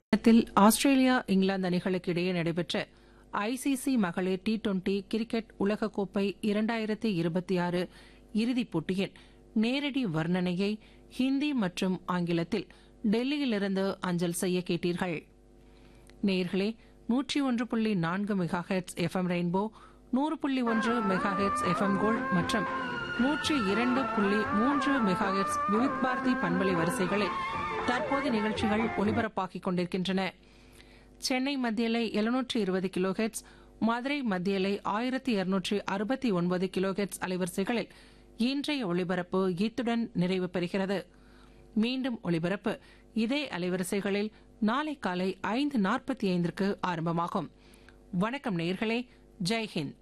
த்தில் Australia England அணிகளுக்கு இடையே நடைபெற்ற ஐசிசி மகளிர் டி டுவெண்டி கிரிக்கெட் உலகக்கோப்பை இரண்டாயிரத்தி இருபத்தி ஆறு இறுதிப் போட்டியின் நேரடி வர்ணனையை ஹிந்தி மற்றும் ஆங்கிலத்தில் டெல்லியிலிருந்து அஞ்சல் செய்ய கேட்டீர்கள் நேயர்களே நூற்றி ஒன்று புள்ளி நான்கு மெகா ஹெட்ஸ் எஃப்எம் ரெயின்போ நூறு புள்ளி ஒன்று மெகா ஹெட்ஸ் எஃப்எம் கோல்ட் மற்றும் நூற்றி இரண்டு புள்ளி மூன்று மெகா ஹெட்ஸ் விவித் பாரதி பண்பலை வரிசைகளில் தற்போது நிகழ்ச்சிகள் ஒலிபரப்பாகிக் கொண்டிருக்கின்றன சென்னை மத்தியலை எழுநூற்றி இருபது கிலோ ஹெட்ஸ் மதுரை மத்தியலை ஆயிரத்தி இருநூற்றி அறுபத்தி ஒன்பது கிலோ ஹெட்ஸ் அலைவரிசைகளில் இன்றைய ஒளிபரப்பு இத்துடன் நிறைவு பெறுகிறது மீண்டும் ஒளிபரப்பு இதே அலைவரிசைகளில் நாளை காலை ஐந்து நாற்பத்தி ஐந்திற்கு ஆரம்பமாகும் வணக்கம் நேயர்களே ஜெய் ஹிந்த்